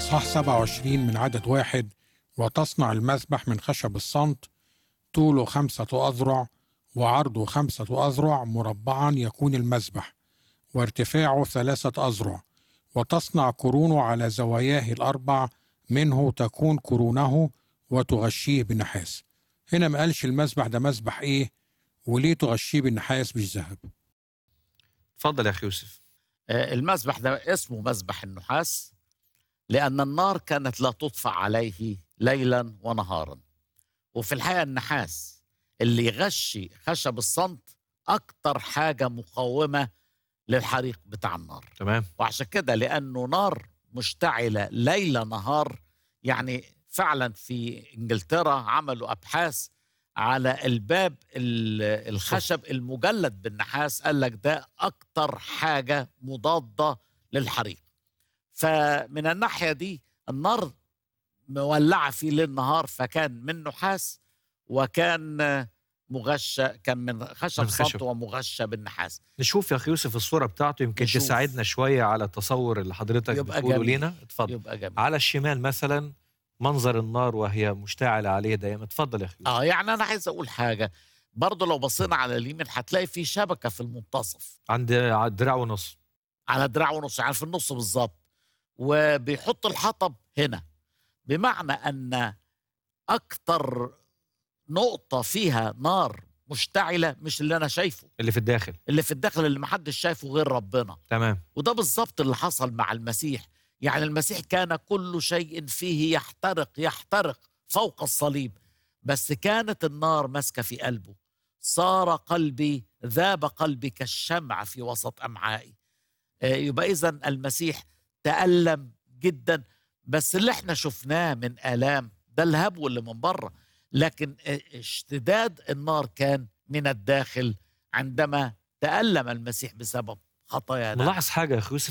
أصحاح 27 من عدد واحد وتصنع المذبح من خشب الصمت طوله خمسة أذرع وعرضه خمسة أذرع مربعا يكون المذبح وارتفاعه ثلاثة أذرع وتصنع قرونه على زواياه الأربع منه تكون قرونه وتغشيه بنحاس هنا ما قالش المذبح ده مذبح إيه وليه تغشيه بالنحاس مش ذهب اتفضل يا اخي يوسف آه، المذبح ده اسمه مذبح النحاس لأن النار كانت لا تطفأ عليه ليلا ونهارا وفي الحقيقة النحاس اللي يغشي خشب الصمت أكتر حاجة مقاومة للحريق بتاع النار تمام وعشان كده لأنه نار مشتعلة ليل نهار يعني فعلا في إنجلترا عملوا أبحاث على الباب ال- الخشب المجلد بالنحاس قال لك ده أكتر حاجة مضادة للحريق فمن الناحية دي النار مولعة فيه ليل نهار فكان من نحاس وكان مغشى كان من خشب من خشب. صمت ومغشى بالنحاس نشوف يا اخي يوسف الصوره بتاعته يمكن نشوف. تساعدنا شويه على التصور اللي حضرتك يبقى بتقوله جميل. لينا اتفضل يبقى جميل على الشمال مثلا منظر النار وهي مشتعله عليه دايما اتفضل يا اخي يوسف. اه يعني انا عايز اقول حاجه برضه لو بصينا على اليمين هتلاقي في شبكه في المنتصف عند عند دراع ونص على دراع ونص يعني في النص بالظبط وبيحط الحطب هنا بمعنى ان اكتر نقطه فيها نار مشتعله مش اللي انا شايفه اللي في الداخل اللي في الداخل اللي محدش شايفه غير ربنا تمام وده بالظبط اللي حصل مع المسيح يعني المسيح كان كل شيء فيه يحترق يحترق فوق الصليب بس كانت النار ماسكه في قلبه صار قلبي ذاب قلبي كالشمع في وسط امعائي آه، يبقى اذا المسيح تالم جدا بس اللي احنا شفناه من الام ده الهبو اللي من بره لكن آه، اشتداد النار كان من الداخل عندما تالم المسيح بسبب خطايانا ملاحظ حاجه يا اخي يوسف